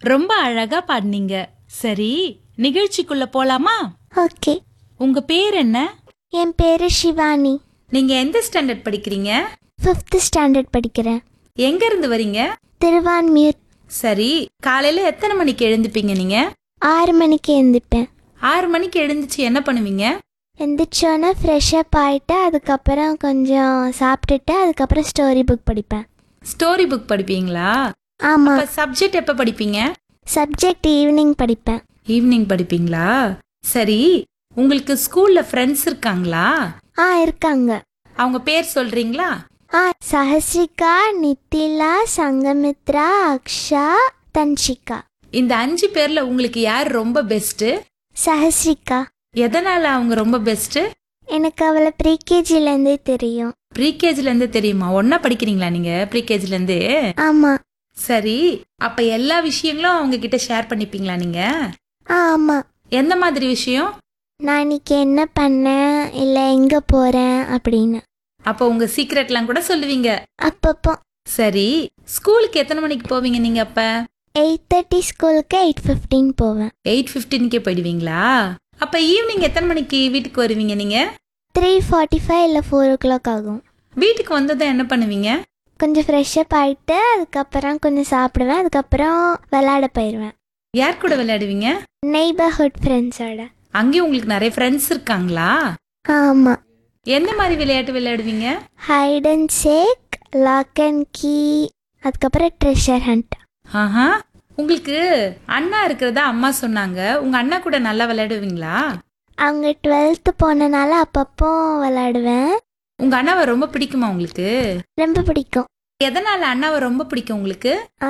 ரொம்ப அழகா பாடினீங்க சரி நிகழ்ச்சிக்குள்ள போலாமா ஓகே உங்க பேர் என்ன என் பேரு சிவானி நீங்க எந்த ஸ்டாண்டர்ட் படிக்கிறீங்க ஃபிஃப்த் ஸ்டாண்டர்ட் படிக்கிறேன் எங்க இருந்து வரீங்க திருவான்மியூர் சரி காலையில எத்தனை மணிக்கு எழுந்துப்பீங்க நீங்க ஆறு மணிக்கு எழுந்திப்பேன் ஆறு மணிக்கு எழுந்துச்சு என்ன பண்ணுவீங்க எந்திரிச்சோன்னே ஃப்ரெஷ்அப் ஆகிட்டு அதுக்கப்புறம் கொஞ்சம் சாப்பிட்டுட்டு அதுக்கப்புறம் ஸ்டோரி புக் படிப்பேன் ஸ்டோரி புக் படிப்பீங்களா ஆமாம் அப்ப சப்ஜெக்ட் எப்ப படிப்பீங்க சப்ஜெக்ட் ஈவினிங் படிப்பேன் ஈவினிங் படிப்பீங்களா சரி உங்களுக்கு ஸ்கூல்ல ஃப்ரெண்ட்ஸ் இருக்காங்களா ஆ இருக்காங்க அவங்க பேர் சொல்றீங்களா ஆ சஹஸ்ரிகா நித்திலா சங்கமித்ரா அக்ஷா தன்ஷிகா இந்த அஞ்சு பேர்ல உங்களுக்கு யார் ரொம்ப பெஸ்ட் சஹஸ்ரிகா எதனால அவங்க ரொம்ப பெஸ்ட் எனக்கு அவளை ப்ரீகேஜிலேருந்தே தெரியும் ப்ரீகேஜில இருந்து தெரியுமா ஒன்னா படிக்கிறீங்களா நீங்க ப்ரீகேஜில இருந்து ஆமாம் சரி அப்ப எல்லா விஷயங்களும் அவங்க கிட்ட ஷேர் பண்ணிப்பீங்களா நீங்க ஆ ஆமாம் எந்த மாதிரி விஷயம் நான் இன்னைக்கு என்ன பண்ணேன் இல்லை எங்கே போகிறேன் அப்படின்னு அப்ப உங்க சீக்ரெட்லாம் கூட சொல்லுவீங்க அப்பப்போ சரி ஸ்கூலுக்கு எத்தனை மணிக்கு போவீங்க நீங்க அப்ப எயிட் தேர்ட்டி ஸ்கூலுக்கு எயிட் ஃபிஃப்டீன் போவேன் எயிட் ஃபிஃப்டீனுக்கே போயிடுவீங்களா அப்ப ஈவினிங் எத்தனை மணிக்கு வீட்டுக்கு வருவீங்க நீங்க த்ரீ ஃபார்ட்டி ஃபைவ் இல்லை ஃபோர் ஓ கிளாக் ஆகும் வீட்டுக்கு வந்ததும் என்ன பண்ணுவீங்க கொஞ்சம் ஃப்ரெஷ்அப் ஆகிட்டு அதுக்கப்புறம் கொஞ்சம் சாப்பிடுவேன் அதுக்கப்புறம் விளையாட போயிடுவேன் யார் கூட விளையாடுவீங்க நெய்பர்ஹுட் ஃப்ரெண்ட்ஸோட அங்கேயும் உங்களுக்கு நிறைய ஃப்ரெண்ட்ஸ் இருக்காங்களா ஆமாம் எந்த மாதிரி விளையாட்டு விளையாடுவீங்க hide and seek lock and key அதுக்கப்புறம் ட்ரெஷர் ஹண்ட் ஆஹா உங்களுக்கு அண்ணா இருக்கிறதா அம்மா சொன்னாங்க உங்க அண்ணா கூட நல்லா விளையாடுவீங்களா அவங்க டுவெல்த்து போனனால அப்பப்போ விளையாடுவேன் உங்க அண்ணாவை ரொம்ப பிடிக்குமா உங்களுக்கு ரொம்ப பிடிக்கும் எதனால அண்ணாவை ரொம்ப பிடிக்கும் உங்களுக்கு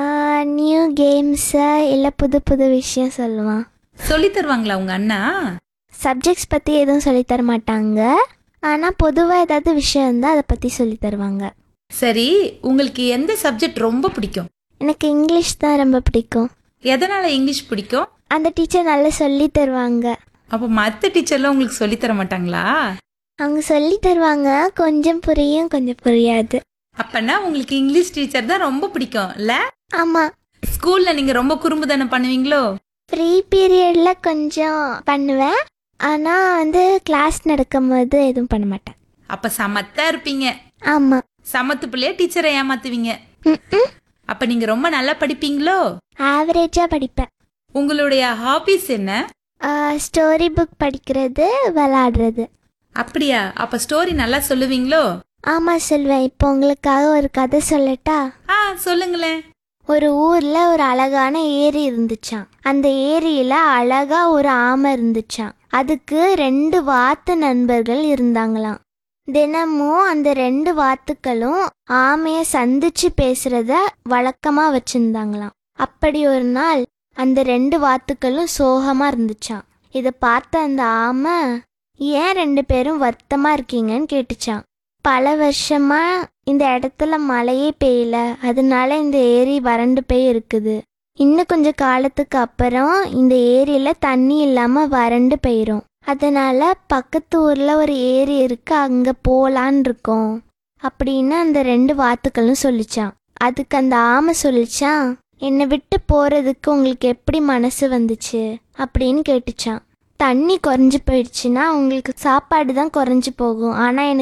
நியூ கேம்ஸு இல்லை புது புது விஷயம் சொல்லுவான் சொல்லி தருவாங்களா உங்க அண்ணா சப்ஜெக்ட்ஸ் பற்றி எதுவும் சொல்லித் தர மாட்டாங்க ஆனால் பொதுவாக ஏதாவது விஷயம் இருந்தால் அதை பற்றி சொல்லி தருவாங்க சரி உங்களுக்கு எந்த சப்ஜெக்ட் ரொம்ப பிடிக்கும் எனக்கு இங்கிலீஷ் தான் ரொம்ப பிடிக்கும் எதனால இங்கிலீஷ் பிடிக்கும் அந்த டீச்சர் நல்லா சொல்லி தருவாங்க அப்ப மத்த டீச்சர்லாம் உங்களுக்கு சொல்லி தர மாட்டாங்களா அவங்க சொல்லி தருவாங்க கொஞ்சம் புரியும் கொஞ்சம் புரியாது அப்பனா உங்களுக்கு இங்கிலீஷ் டீச்சர் தான் ரொம்ப பிடிக்கும் இல்ல ஆமாம் ஸ்கூல்ல நீங்க ரொம்ப குறும்பு தானே பண்ணுவீங்களோ ஃப்ரீ பீரியடில் கொஞ்சம் பண்ணுவேன் ஆனால் வந்து கிளாஸ் நடக்கும்போது எதுவும் பண்ண மாட்டேன் அப்ப சமத்தா இருப்பீங்க ஆமாம் சமத்து பிள்ளைய டீச்சரை ஏமாத்துவீங்க அப்ப நீங்க ரொம்ப நல்லா படிப்பீங்களோ ஆவரேஜாக படிப்பேன் உங்களுடைய ஹாபிஸ் என்ன ஸ்டோரி புக் படிக்கிறது விளாடுறது அப்படியா அப்ப ஸ்டோரி நல்லா சொல்லுவீங்களோ ஆமாம் சொல்வேன் இப்போ உங்களுக்காக ஒரு கதை சொல்லட்டா ஆ சொல்லுங்களேன் ஒரு ஊர்ல ஒரு அழகான ஏரி இருந்துச்சாம் அந்த ஏரியில அழகா ஒரு ஆமை இருந்துச்சாம் அதுக்கு ரெண்டு வாத்து நண்பர்கள் இருந்தாங்களாம் தினமும் அந்த ரெண்டு வாத்துக்களும் ஆமைய சந்திச்சு பேசுறத வழக்கமா வச்சிருந்தாங்களாம் அப்படி ஒரு நாள் அந்த ரெண்டு வாத்துக்களும் சோகமா இருந்துச்சாம் இத பார்த்த அந்த ஆமை ஏன் ரெண்டு பேரும் வருத்தமா இருக்கீங்கன்னு கேட்டுச்சான் பல வருஷமா இந்த இடத்துல மழையே பெய்யல அதனால இந்த ஏரி வறண்டு போய் இருக்குது இன்னும் கொஞ்ச காலத்துக்கு அப்புறம் இந்த ஏரியில தண்ணி இல்லாம வறண்டு போயிரும் அதனால பக்கத்து ஊர்ல ஒரு ஏரி இருக்கு அங்க போலான் இருக்கோம் அப்படின்னு அந்த ரெண்டு வாத்துக்களும் சொல்லிச்சான் அதுக்கு அந்த ஆமை சொல்லிச்சான் என்னை விட்டு போறதுக்கு உங்களுக்கு எப்படி மனசு வந்துச்சு அப்படின்னு கேட்டுச்சான் தண்ணி குறைஞ்சு போயிடுச்சுன்னா உங்களுக்கு சாப்பாடு தான் குறைஞ்சு போகும் ஆனால் எனக்கு